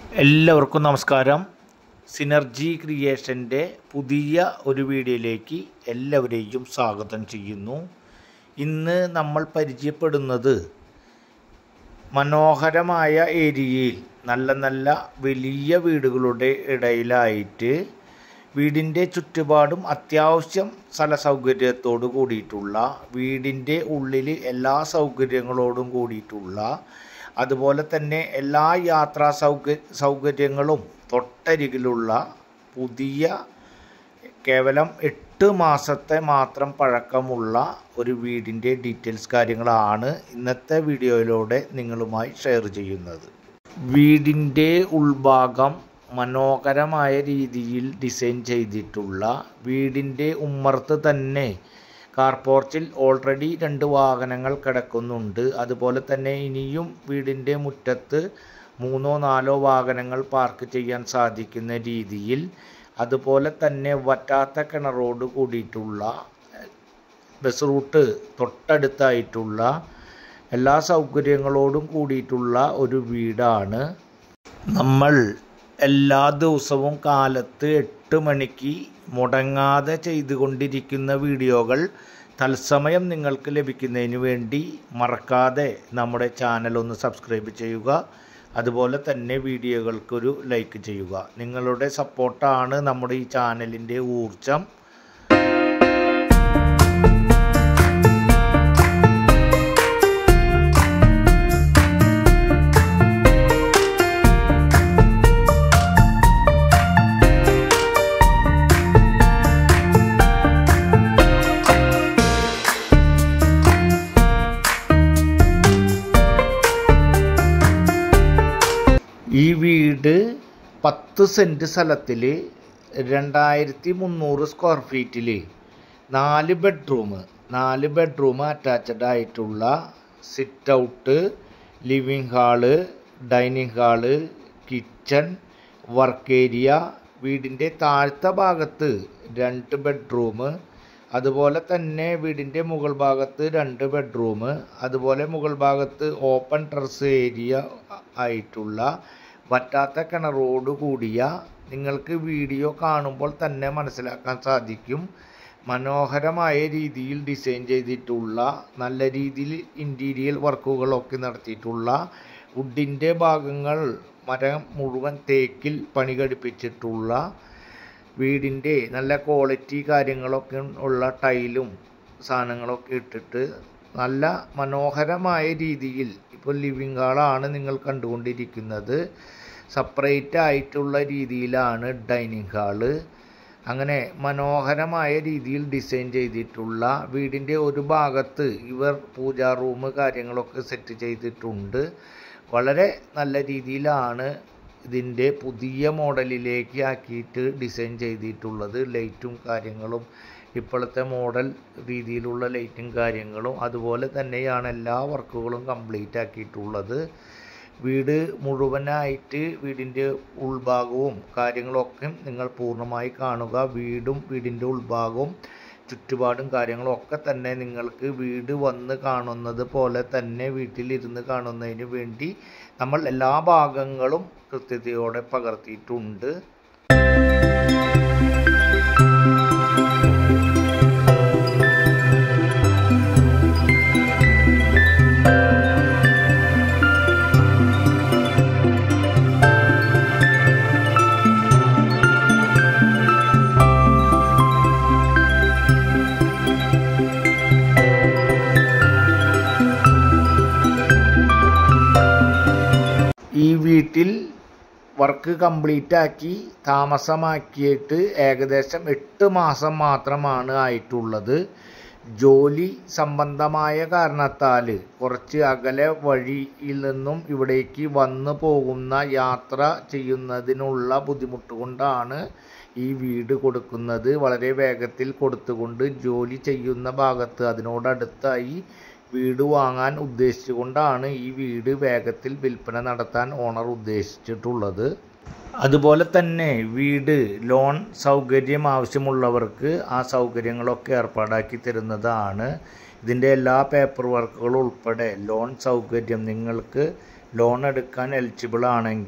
എല്ലാവർക്കും നമസ്കാരം സിനർജി ക്രിയേഷൻ്റെ പുതിയ ഒരു വീഡിയോയിലേക്ക് എല്ലാവരെയും സ്വാഗതം ചെയ്യുന്നു ഇന്ന് നമ്മൾ പരിചയപ്പെടുന്നത് മനോഹരമായ ഏരിയയിൽ നല്ല നല്ല വലിയ വീടുകളുടെ ഇടയിലായിട്ട് വീടിൻ്റെ ചുറ്റുപാടും അത്യാവശ്യം സ്ഥല സൗകര്യത്തോട് കൂടിയിട്ടുള്ള വീടിൻ്റെ ഉള്ളിൽ എല്ലാ സൗകര്യങ്ങളോടും കൂടിയിട്ടുള്ള അതുപോലെ തന്നെ എല്ലാ യാത്രാ സൗക സൗകര്യങ്ങളും തൊട്ടരികിലുള്ള പുതിയ കേവലം എട്ട് മാസത്തെ മാത്രം പഴക്കമുള്ള ഒരു വീടിൻ്റെ ഡീറ്റെയിൽസ് കാര്യങ്ങളാണ് ഇന്നത്തെ വീഡിയോയിലൂടെ നിങ്ങളുമായി ഷെയർ ചെയ്യുന്നത് വീടിൻ്റെ ഉൾഭാഗം മനോഹരമായ രീതിയിൽ ഡിസൈൻ ചെയ്തിട്ടുള്ള വീടിൻ്റെ ഉമ്മർത്ത് തന്നെ കാർ പോർച്ചിൽ ഓൾറെഡി രണ്ട് വാഹനങ്ങൾ കിടക്കുന്നുണ്ട് അതുപോലെ തന്നെ ഇനിയും വീടിൻ്റെ മുറ്റത്ത് മൂന്നോ നാലോ വാഹനങ്ങൾ പാർക്ക് ചെയ്യാൻ സാധിക്കുന്ന രീതിയിൽ അതുപോലെ തന്നെ വറ്റാത്ത കിണറോട് കൂടിയിട്ടുള്ള ബസ് റൂട്ട് തൊട്ടടുത്തായിട്ടുള്ള എല്ലാ സൗകര്യങ്ങളോടും കൂടിയിട്ടുള്ള ഒരു വീടാണ് നമ്മൾ എല്ലാ ദിവസവും കാലത്ത് എട്ട് മണിക്ക് മുടങ്ങാതെ ചെയ്തുകൊണ്ടിരിക്കുന്ന വീഡിയോകൾ തത്സമയം നിങ്ങൾക്ക് ലഭിക്കുന്നതിന് വേണ്ടി മറക്കാതെ നമ്മുടെ ചാനൽ ഒന്ന് സബ്സ്ക്രൈബ് ചെയ്യുക അതുപോലെ തന്നെ വീഡിയോകൾക്കൊരു ലൈക്ക് ചെയ്യുക നിങ്ങളുടെ സപ്പോർട്ടാണ് നമ്മുടെ ഈ ചാനലിൻ്റെ ഊർജം ഈ വീട് പത്ത് സെൻറ്റ് സ്ഥലത്തിൽ രണ്ടായിരത്തി മുന്നൂറ് സ്ക്വയർ ഫീറ്റിൽ നാല് ബെഡ്റൂം നാല് ബെഡ്റൂം അറ്റാച്ച്ഡ് ആയിട്ടുള്ള sit out living hall dining hall kitchen work area വീടിൻ്റെ താഴത്തെ ഭാഗത്ത് രണ്ട് ബെഡ്റൂം അതുപോലെ തന്നെ വീടിൻ്റെ മുകൾ ഭാഗത്ത് രണ്ട് ബെഡ്റൂം അതുപോലെ മുകൾ ഭാഗത്ത് ഓപ്പൺ ടെറസ് ഏരിയ ആയിട്ടുള്ള വറ്റാത്ത കിണറോട് കൂടിയ നിങ്ങൾക്ക് വീഡിയോ കാണുമ്പോൾ തന്നെ മനസ്സിലാക്കാൻ സാധിക്കും മനോഹരമായ രീതിയിൽ ഡിസൈൻ ചെയ്തിട്ടുള്ള നല്ല രീതിയിൽ ഇൻറ്റീരിയൽ വർക്കുകളൊക്കെ നടത്തിയിട്ടുള്ള വുഡിൻ്റെ ഭാഗങ്ങൾ മരം മുഴുവൻ തേക്കിൽ പണി കഴിപ്പിച്ചിട്ടുള്ള വീടിൻ്റെ നല്ല ക്വാളിറ്റി കാര്യങ്ങളൊക്കെ ഉള്ള ടൈലും സാധനങ്ങളൊക്കെ ഇട്ടിട്ട് നല്ല മനോഹരമായ രീതിയിൽ ഇപ്പോൾ ലിവിങ് ഹാളാണ് നിങ്ങൾ കണ്ടുകൊണ്ടിരിക്കുന്നത് സെപ്പറേറ്റ് ആയിട്ടുള്ള രീതിയിലാണ് ഡൈനിങ് ഹാള് അങ്ങനെ മനോഹരമായ രീതിയിൽ ഡിസൈൻ ചെയ്തിട്ടുള്ള വീടിൻ്റെ ഒരു ഭാഗത്ത് ഇവർ പൂജാ റൂം കാര്യങ്ങളൊക്കെ സെറ്റ് ചെയ്തിട്ടുണ്ട് വളരെ നല്ല രീതിയിലാണ് ഇതിൻ്റെ പുതിയ മോഡലിലേക്ക് ആക്കിയിട്ട് ഡിസൈൻ ചെയ്തിട്ടുള്ളത് ലൈറ്റും കാര്യങ്ങളും ഇപ്പോഴത്തെ മോഡൽ രീതിയിലുള്ള ലൈറ്റും കാര്യങ്ങളും അതുപോലെ തന്നെയാണ് എല്ലാ വർക്കുകളും കംപ്ലീറ്റ് ആക്കിയിട്ടുള്ളത് വീട് മുഴുവനായിട്ട് വീടിൻ്റെ ഉൾഭാഗവും കാര്യങ്ങളൊക്കെ നിങ്ങൾ പൂർണ്ണമായി കാണുക വീടും വീടിൻ്റെ ഉൾഭാഗവും ചുറ്റുപാടും കാര്യങ്ങളും ഒക്കെ തന്നെ നിങ്ങൾക്ക് വീട് വന്ന് കാണുന്നത് പോലെ തന്നെ വീട്ടിലിരുന്ന് കാണുന്നതിന് വേണ്ടി നമ്മൾ എല്ലാ ഭാഗങ്ങളും കൃത്യതയോടെ പകർത്തിയിട്ടുണ്ട് ഈ വീട്ടിൽ വർക്ക് കംപ്ലീറ്റ് ആക്കി താമസമാക്കിയിട്ട് ഏകദേശം എട്ട് മാസം മാത്രമാണ് ആയിട്ടുള്ളത് ജോലി സംബന്ധമായ കാരണത്താൽ കുറച്ച് അകലെ വഴിയിൽ നിന്നും ഇവിടേക്ക് വന്നു പോകുന്ന യാത്ര ചെയ്യുന്നതിനുള്ള ബുദ്ധിമുട്ട് കൊണ്ടാണ് ഈ വീട് കൊടുക്കുന്നത് വളരെ വേഗത്തിൽ കൊടുത്തുകൊണ്ട് ജോലി ചെയ്യുന്ന ഭാഗത്ത് അതിനോടടുത്തായി വീട് വാങ്ങാൻ ഉദ്ദേശിച്ചുകൊണ്ടാണ് ഈ വീട് വേഗത്തിൽ വിൽപ്പന നടത്താൻ ഓണർ ഉദ്ദേശിച്ചിട്ടുള്ളത് അതുപോലെ തന്നെ വീട് ലോൺ സൗകര്യം ആവശ്യമുള്ളവർക്ക് ആ സൗകര്യങ്ങളൊക്കെ ഏർപ്പാടാക്കി തരുന്നതാണ് ഇതിൻ്റെ എല്ലാ പേപ്പർ വർക്കുകളും ഉൾപ്പെടെ ലോൺ സൗകര്യം നിങ്ങൾക്ക് ലോൺ എടുക്കാൻ എലിജിബിൾ ആണെങ്കിൽ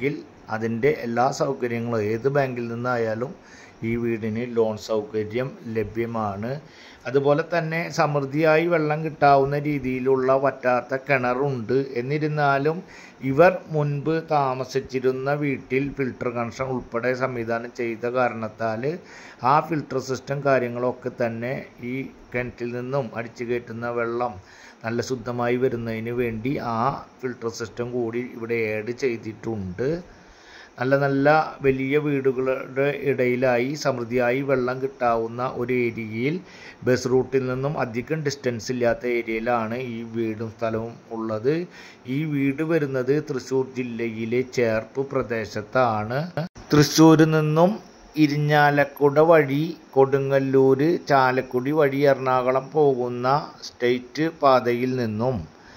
അതിൻ്റെ എല്ലാ സൗകര്യങ്ങളും ഏത് ബാങ്കിൽ നിന്നായാലും ഈ വീടിന് ലോൺ സൗകര്യം ലഭ്യമാണ് അതുപോലെ തന്നെ സമൃദ്ധിയായി വെള്ളം കിട്ടാവുന്ന രീതിയിലുള്ള വറ്റാത്ത കിണറുണ്ട് എന്നിരുന്നാലും ഇവർ മുൻപ് താമസിച്ചിരുന്ന വീട്ടിൽ ഫിൽട്ടർ കണക്ഷൻ ഉൾപ്പെടെ സംവിധാനം ചെയ്ത കാരണത്താൽ ആ ഫിൽട്ടർ സിസ്റ്റം കാര്യങ്ങളൊക്കെ തന്നെ ഈ കിണറ്റിൽ നിന്നും അടിച്ചു കയറ്റുന്ന വെള്ളം നല്ല ശുദ്ധമായി വരുന്നതിന് വേണ്ടി ആ ഫിൽട്ടർ സിസ്റ്റം കൂടി ഇവിടെ ആഡ് ചെയ്തിട്ടുണ്ട് നല്ല നല്ല വലിയ വീടുകളുടെ ഇടയിലായി സമൃദ്ധിയായി വെള്ളം കിട്ടാവുന്ന ഒരു ഏരിയയിൽ ബസ് റൂട്ടിൽ നിന്നും അധികം ഡിസ്റ്റൻസ് ഇല്ലാത്ത ഏരിയയിലാണ് ഈ വീടും സ്ഥലവും ഉള്ളത് ഈ വീട് വരുന്നത് തൃശ്ശൂർ ജില്ലയിലെ ചേർപ്പ് പ്രദേശത്താണ് തൃശ്ശൂരിൽ നിന്നും ഇരിഞ്ഞാലക്കുട വഴി കൊടുങ്ങല്ലൂർ ചാലക്കുടി വഴി എറണാകുളം പോകുന്ന സ്റ്റേറ്റ് പാതയിൽ നിന്നും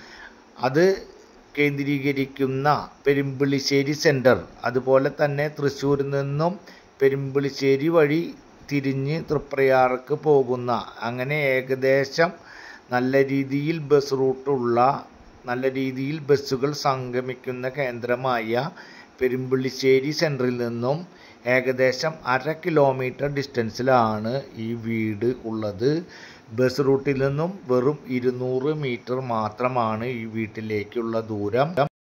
അത് കേന്ദ്രീകരിക്കുന്ന പെരുമ്പിളിശ്ശേരി സെൻറ്റർ അതുപോലെ തന്നെ തൃശ്ശൂരിൽ നിന്നും പെരുമ്പിളിശ്ശേരി വഴി തിരിഞ്ഞ് തൃപ്രയാർക്ക് പോകുന്ന അങ്ങനെ ഏകദേശം നല്ല രീതിയിൽ ബസ് റൂട്ടുള്ള നല്ല രീതിയിൽ ബസ്സുകൾ സംഗമിക്കുന്ന കേന്ദ്രമായ പെരുമ്പിളിശ്ശേരി സെൻറ്ററിൽ നിന്നും ഏകദേശം അര കിലോമീറ്റർ ഡിസ്റ്റൻസിലാണ് ഈ വീട് ഉള്ളത് ബസ് റൂട്ടിൽ നിന്നും വെറും ഇരുന്നൂറ് മീറ്റർ മാത്രമാണ് ഈ വീട്ടിലേക്കുള്ള ദൂരം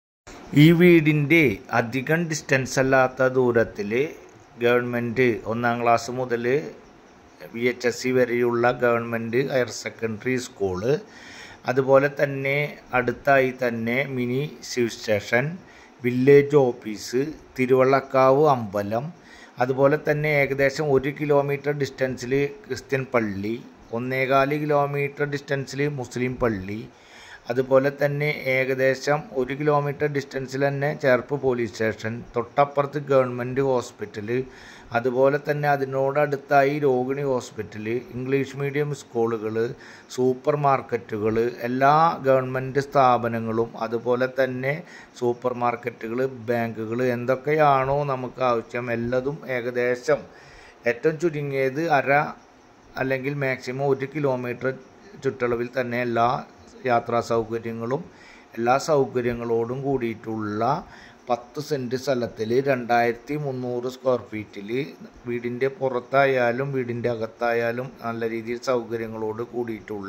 ഈ വീടിൻ്റെ അധികം ഡിസ്റ്റൻസ് അല്ലാത്ത ദൂരത്തിൽ ഗവൺമെൻറ് ഒന്നാം ക്ലാസ് മുതൽ വി എച്ച് എസ് സി വരെയുള്ള ഗവൺമെൻറ് ഹയർ സെക്കൻഡറി സ്കൂള് അതുപോലെ തന്നെ അടുത്തായി തന്നെ mini civil station village office Thiruvallakkavu അമ്പലം അതുപോലെ തന്നെ ഏകദേശം ഒരു കിലോമീറ്റർ ഡിസ്റ്റൻസിൽ ക്രിസ്ത്യൻ പള്ളി ഒന്നേകാല് കിലോമീറ്റർ ഡിസ്റ്റൻസിൽ മുസ്ലിം പള്ളി അതുപോലെ തന്നെ ഏകദേശം ഒരു കിലോമീറ്റർ ഡിസ്റ്റൻസിൽ തന്നെ ചേർപ്പ് പോലീസ് സ്റ്റേഷൻ തൊട്ടപ്പുറത്ത് ഗവൺമെൻറ് ഹോസ്പിറ്റൽ അതുപോലെ തന്നെ അതിനോടടുത്തായി രോഹിണി ഹോസ്പിറ്റൽ ഇംഗ്ലീഷ് മീഡിയം സ്കൂളുകൾ സൂപ്പർ മാർക്കറ്റുകൾ എല്ലാ ഗവൺമെൻറ് സ്ഥാപനങ്ങളും അതുപോലെ തന്നെ സൂപ്പർ മാർക്കറ്റുകൾ ബാങ്കുകൾ എന്തൊക്കെയാണോ നമുക്ക് ആവശ്യം എല്ലാതും ഏകദേശം ഏറ്റവും ചുരുങ്ങിയത് അര അല്ലെങ്കിൽ മാക്സിമം ഒരു കിലോമീറ്റർ ചുറ്റളവിൽ തന്നെ എല്ലാ യാത്രാ സൗകര്യങ്ങളും എല്ലാ സൗകര്യങ്ങളോടും കൂടിയിട്ടുള്ള പത്ത് സെൻറ്റ് സ്ഥലത്തിൽ രണ്ടായിരത്തി മുന്നൂറ് സ്ക്വയർ ഫീറ്റിൽ വീടിൻ്റെ പുറത്തായാലും വീടിൻ്റെ അകത്തായാലും നല്ല രീതിയിൽ സൗകര്യങ്ങളോട് കൂടിയിട്ടുള്ള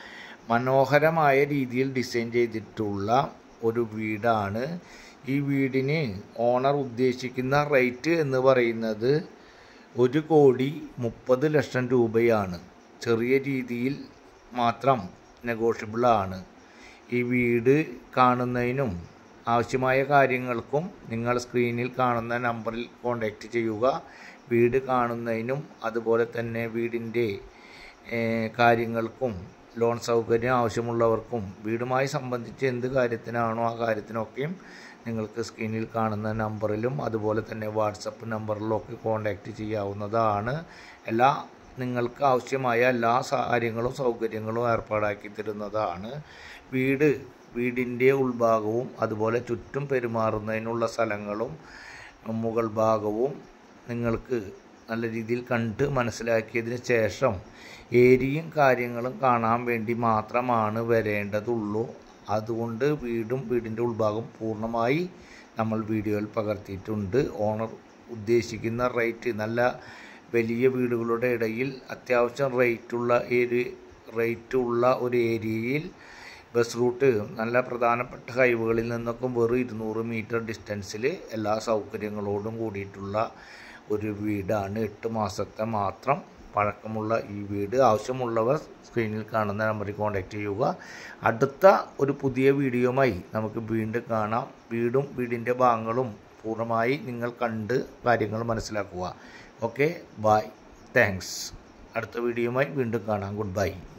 മനോഹരമായ രീതിയിൽ ഡിസൈൻ ചെയ്തിട്ടുള്ള ഒരു വീടാണ് ഈ വീടിന് ഓണർ ഉദ്ദേശിക്കുന്ന റേറ്റ് എന്ന് പറയുന്നത് ഒരു കോടി മുപ്പത് ലക്ഷം രൂപയാണ് ചെറിയ രീതിയിൽ മാത്രം നെഗോഷ്യബിൾ ആണ് ഈ വീട് കാണുന്നതിനും ആവശ്യമായ കാര്യങ്ങൾക്കും നിങ്ങൾ സ്ക്രീനിൽ കാണുന്ന നമ്പറിൽ കോൺടാക്റ്റ് ചെയ്യുക വീട് കാണുന്നതിനും അതുപോലെ തന്നെ വീടിൻ്റെ കാര്യങ്ങൾക്കും ലോൺ സൗകര്യം ആവശ്യമുള്ളവർക്കും വീടുമായി സംബന്ധിച്ച് എന്ത് കാര്യത്തിനാണോ ആ കാര്യത്തിനൊക്കെയും നിങ്ങൾക്ക് സ്ക്രീനിൽ കാണുന്ന നമ്പറിലും അതുപോലെ തന്നെ വാട്സപ്പ് നമ്പറിലൊക്കെ കോൺടാക്റ്റ് ചെയ്യാവുന്നതാണ് എല്ലാ നിങ്ങൾക്ക് ആവശ്യമായ എല്ലാ കാര്യങ്ങളും സൗകര്യങ്ങളും ഏർപ്പാടാക്കി തരുന്നതാണ് വീട് വീടിൻ്റെ ഉൾഭാഗവും അതുപോലെ ചുറ്റും പെരുമാറുന്നതിനുള്ള സ്ഥലങ്ങളും മുകൾ ഭാഗവും നിങ്ങൾക്ക് നല്ല രീതിയിൽ കണ്ട് മനസ്സിലാക്കിയതിന് ശേഷം ഏരിയയും കാര്യങ്ങളും കാണാൻ വേണ്ടി മാത്രമാണ് വരേണ്ടതുള്ളൂ അതുകൊണ്ട് വീടും വീടിൻ്റെ ഉൾഭാഗം പൂർണ്ണമായി നമ്മൾ വീഡിയോയിൽ പകർത്തിയിട്ടുണ്ട് ഓണർ ഉദ്ദേശിക്കുന്ന റേറ്റ് നല്ല വലിയ വീടുകളുടെ ഇടയിൽ അത്യാവശ്യം റേറ്റുള്ള ഒരു റേറ്റുള്ള ഒരു ഏരിയയിൽ ബസ് റൂട്ട് നല്ല പ്രധാനപ്പെട്ട ഹൈവേകളിൽ നിന്നൊക്കെ വെറും ഇരുന്നൂറ് മീറ്റർ ഡിസ്റ്റൻസിൽ എല്ലാ സൗകര്യങ്ങളോടും കൂടിയിട്ടുള്ള ഒരു വീടാണ് എട്ട് മാസത്തെ മാത്രം പഴക്കമുള്ള ഈ വീട് ആവശ്യമുള്ളവർ സ്ക്രീനിൽ കാണുന്ന നമ്പറിൽ കോൺടാക്റ്റ് ചെയ്യുക അടുത്ത ഒരു പുതിയ വീഡിയോയുമായി നമുക്ക് വീണ്ടും കാണാം വീടും വീടിൻ്റെ ഭാഗങ്ങളും പൂർണ്ണമായി നിങ്ങൾ കണ്ട് കാര്യങ്ങൾ മനസ്സിലാക്കുക ഓക്കെ ബായ് താങ്ക്സ് അടുത്ത വീഡിയോയുമായി വീണ്ടും കാണാം ഗുഡ് ബൈ